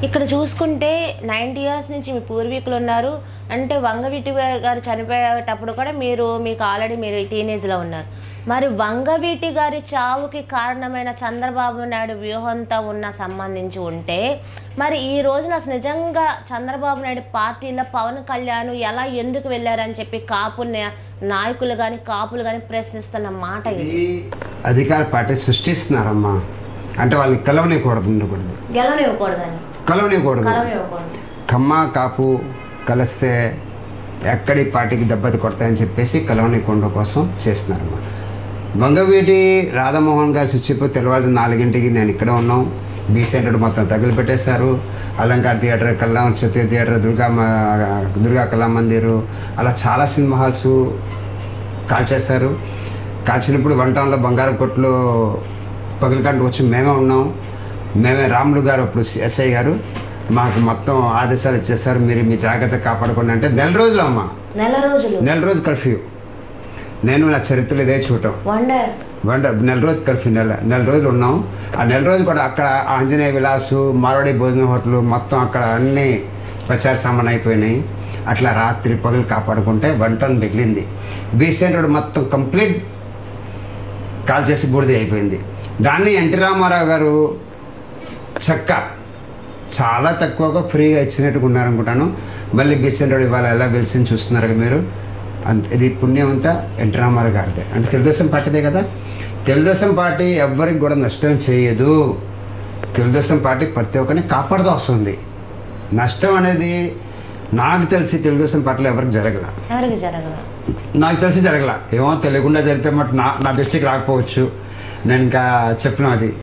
ఇక్కడ చూసుకుంటే ninety years నుంచి మీ పూర్వీకులు ఉన్నారు అంటే వంగవీటి గారు చనిపోయేటప్పుడు కూడా మీరు మీకు ఆల్రెడీ మీరు టీనేజ్లో ఉన్నారు మరి వంగవీటి గారి చావుకి కారణమైన చంద్రబాబు నాయుడు వ్యూహంతో ఉన్న సంబంధించి ఉంటే మరి ఈ రోజున అసలు నిజంగా చంద్రబాబు నాయుడు పార్టీలో పవన్ కళ్యాణ్ ఎలా ఎందుకు వెళ్ళారని చెప్పి కాపు నా- నాయకులు కానీ కాపులు కానీ ప్రశ్నిస్తున్న మాట ఇది ఇది అధికార పార్టీ సృష్టిస్తున్నారమ్మా అంటే వాళ్ళని కలవనివ్వకూడదు ఉండకూడదు గెలవనివ్వకూడదని కలవనివ్వకూడదు కలవనివ్వకూడదు కమ్మ కాపు కలిస్తే ఎక్కడి పార్టీకి దెబ్బతి కొడతాయని చెప్పేసి కలవనికొండ కోసం చేస్తున్నారమ్మా వంగవీటి రాధామోహన్ గారు స్విచ్చిపో తెల్లవారు నాలుగింటికి నేను ఇక్కడ ఉన్నాం బీ సెంటర్ మొత్తం తగిలిపెట్టేశారు అలంకార్ థియేటర్ కళ్యాణ్ చతుర్థి థియేటర్ దుర్గా మ- దుర్గా కళా మందిరు అలా చాలా సినిమా హాల్స్ కాల్చేస్తారు కాల్చినప్పుడు వన్ టౌన్లో బంగారం కొట్లు పగిలికంటూ వచ్చి మేమే ఉన్నాం మేమే రాములు గారు అప్పుడు ఎస్ఐ గారు మాకు మొత్తం ఆదేశాలు ఇచ్చేస్తారు మీరు మీ జాగ్రత్త కాపాడుకోండి అంటే నెల రోజులు అమ్మా నెల రోజులు నెల రోజు కర్ఫ్యూ నేను నా చరిత్రలో ఇదే చూడటం వండర్ వండ నెల రోజు కర్ఫ్యూ నెల నెల రోజులు ఉన్నాం ఆ నెల రోజు కూడా అక్కడ ఆంజనేయ విలాసు మార్వాడి భోజన హోటల్ మొత్తం అక్కడ అన్నీ ప్రచార సామాన్ అయిపోయినాయి అట్లా రాత్రి పగలు కాపాడుకుంటే వన్ టన్ మిగిలింది బీసెంట్ రోడ్ మొత్తం కంప్లీట్ కాల్ చేసి బూడిద అయిపోయింది దాన్ని ఎన్టీ రామారావు గారు చక్క చాలా తక్కువగా ఫ్రీగా ఇచ్చినట్టుగా ఉన్నారనుకుంటాను మళ్ళీ బీసెంట్ రోడ్ ఇవాళ ఎలా వెలిసింది చూస్తున్నారు కదా మీరు అంత ఇది పుణ్యం అంతా ఎన్టీ రామారావు గారిదే అంటే తెలుగుదేశం పార్టీదే కదా తెలుగుదేశం పార్టీ ఎవ్వరికి కూడా నష్టం చేయదు తెలుగుదేశం పార్టీ ప్రతి ఒక్కరిని కాపాడుతూ వస్తుంది నష్టం అనేది నాకు తెలిసి తెలుగుదేశం పార్టీలో ఎవరికి జరగల ఎవరికి జరగదు నాకు తెలిసి జరగల ఏమో తెలియకుండా జరిగితే మటు నా నా దృష్టికి రాకపోవచ్చు నేను ఇంకా చెప్పిన అది